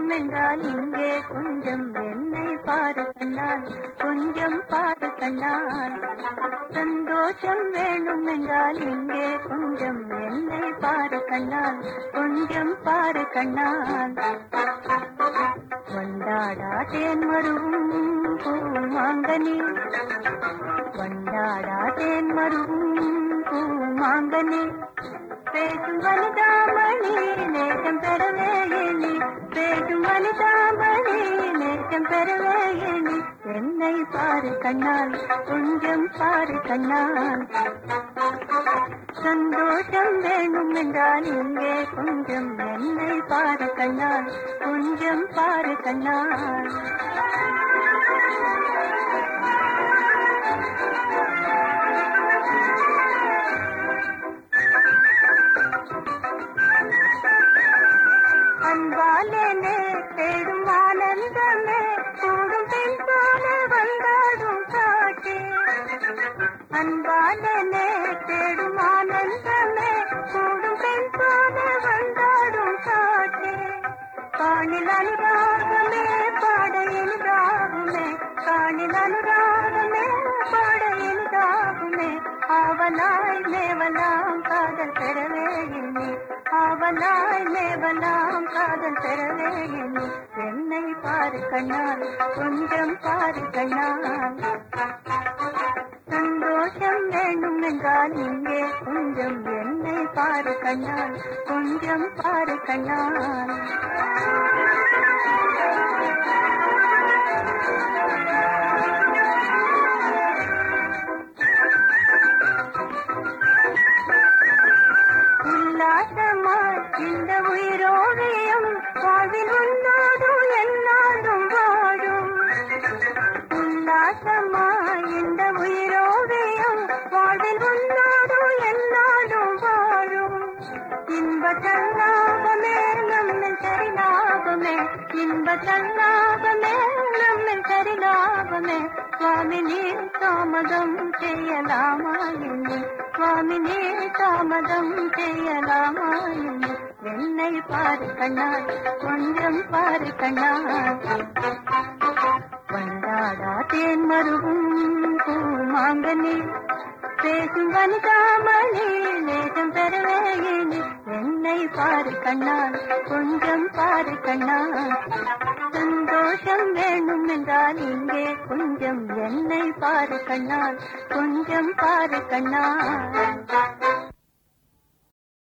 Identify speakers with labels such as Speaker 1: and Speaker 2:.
Speaker 1: வேண்டும் என்றால் இங்கே கொஞ்சம் என்னை பாரு கண்ணால் கொஞ்சம் பாரு கண்ணால் சந்தோஷம் வேண்டும் என்றால் இங்கே கொஞ்சம் என்னை பாரு கண்ணால் கொஞ்சம் பாரு கண்ணால் வண்டாடா தேன் மருவும் பூமாங்கனி வண்டாடா தேன் மருவும் பூமாங்கனி பேசும் வனிதாமணி நேசம் பெறவே எண்ணி பேசும் வனிதாமணி நேசம் பெறவே எண்ணி என்னை பாரு கண்ணால் கொஞ்சம் பாரு கண்ணால் சந்தோஷம் வேணும் என்றால் இங்கே கொஞ்சம் என்னை பாரு கண்ணால் கொஞ்சம் பாரு கண்ணால் அன்பாலே தேடும் ஆனந்தமே கூடும் பெண் போல வந்தாடும் காட்டே அன்பாலே தேடும் ஆனந்தமே கூடும் பெண் போல வந்தாடும் காட்டே காணில் அனுராகமே பாட எளிதாகுமே காணில் அனுராகமே பாட எளிதாகுமே ஆவலாய் மேவலாம் காதல் பெறவே எண்ணி ஆவலாய் மேவலாம் காதல் பெறவே எண்ணி என்னை பாரு கண்ணால் கொஞ்சம் பாரு கண்ணால் சந்தோஷம் வேண்டும் என்றால் இங்கே கொஞ்சம் என்னை பாரு கண்ணால் கொஞ்சம் பாரு கண்ணால் உல்லாசமாய் இந்த உயிரோவியம் வாழ்வில் உன்னோடும் என்னாலும் வாழும் உல்லாசமாய் இந்த உயிரோவியம் வாழ்வில் உன்னோடும் என்னாலும் வாழும் இன்ப தன்னாபமே நம்மில் சரிலாபமே இன்ப தன்னாபமே நம்மில் சரிலாபமே சுவாமினி தாமதம் செய்யலாமா என்னை சுவாமினி தாமதம் செய்யலாமா என்னை என்னை பாரு கண்ணால் கொஞ்சம் பாரு கண்ணால் வந்தாடா தேன் மருகும் பூமாங்கனி பேசும் வனிதாமணி நேசம் பெறவே எண்ணி என்னை பாரு கண்ணால் கொஞ்சம் பாரு கண்ணால் சந்தோஷம் வேணும் என்றால் இங்கே கொஞ்சம் என்னை பாரு கண்ணால் கொஞ்சம் பாரு கண்ணால்